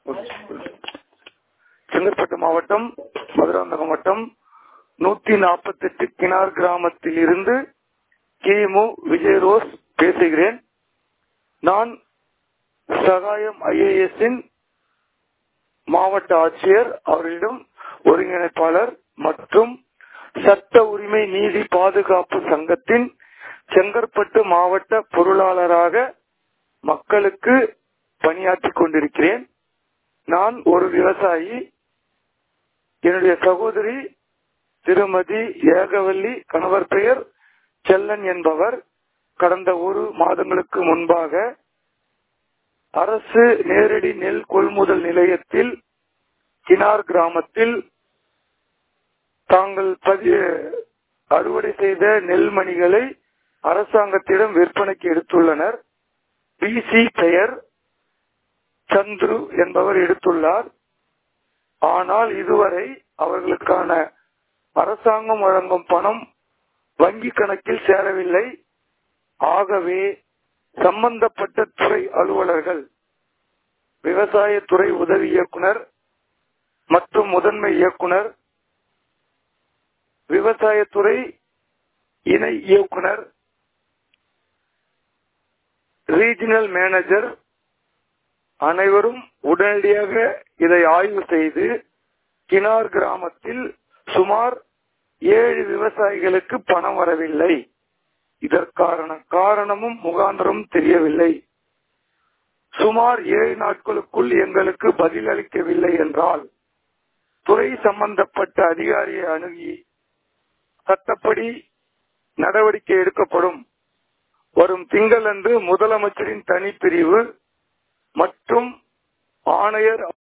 செங்கற்பட்டு மாவட்டம் மதுராந்தகம் வட்டம் நூத்தி நாற்பத்தி எட்டு கிணார் கிராமத்தில் இருந்து கிமு விஜய் ரோஸ் பேசுகிறேன் நான் சகாயம் ஐஏஎஸ் இன் மாவட்ட ஆட்சியர் அவர்களிடம் ஒருங்கிணைப்பாளர் மற்றும் சட்ட உரிமை நீதி பாதுகாப்பு சங்கத்தின் செங்கற்பட்டு மாவட்ட பொருளாளராக மக்களுக்கு பணியாற்றிக் கொண்டிருக்கிறேன் நான் ஒரு விவசாயி என்னுடைய சகோதரி திருமதி ஏகவல்லி கணவர் பெயர் செல்லன் என்பவர் கடந்த ஒரு மாதங்களுக்கு முன்பாக அரசு நேரடி நெல் கொள்முதல் நிலையத்தில் கினார் கிராமத்தில் தாங்கள் பதிய அறுவடை செய்த நெல்மணிகளை அரசாங்கத்திடம் விற்பனைக்கு எடுத்துள்ளனர் பிசி பெயர் சந்துரு என்பவர் எடுத்துள்ளார் ஆனால் இதுவரை அவர்களுக்கான அரசாங்கம் வழங்கும் பணம் வங்கி கணக்கில் சேரவில்லை ஆகவே சம்பந்தப்பட்ட துறை அலுவலர்கள் விவசாயத்துறை உதவி இயக்குனர் மற்றும் முதன்மை இயக்குனர் விவசாயத்துறை இணை இயக்குனர் ரீஜனல் மேனேஜர் அனைவரும் உடனடியாக இதை ஆய்வு செய்து கினார் கிராமத்தில் சுமார் ஏழு விவசாயிகளுக்கு பணம் வரவில்லை இதற்கான காரணமும் முகாந்திரமும் தெரியவில்லை சுமார் ஏழு நாட்களுக்குள் எங்களுக்கு பதிலளிக்கவில்லை என்றால் துறை சம்பந்தப்பட்ட அதிகாரியை அணுகி சட்டப்படி நடவடிக்கை எடுக்கப்படும் வரும் திங்களன்று முதலமைச்சரின் தனிப்பிரிவு மற்றும் ஆணையர்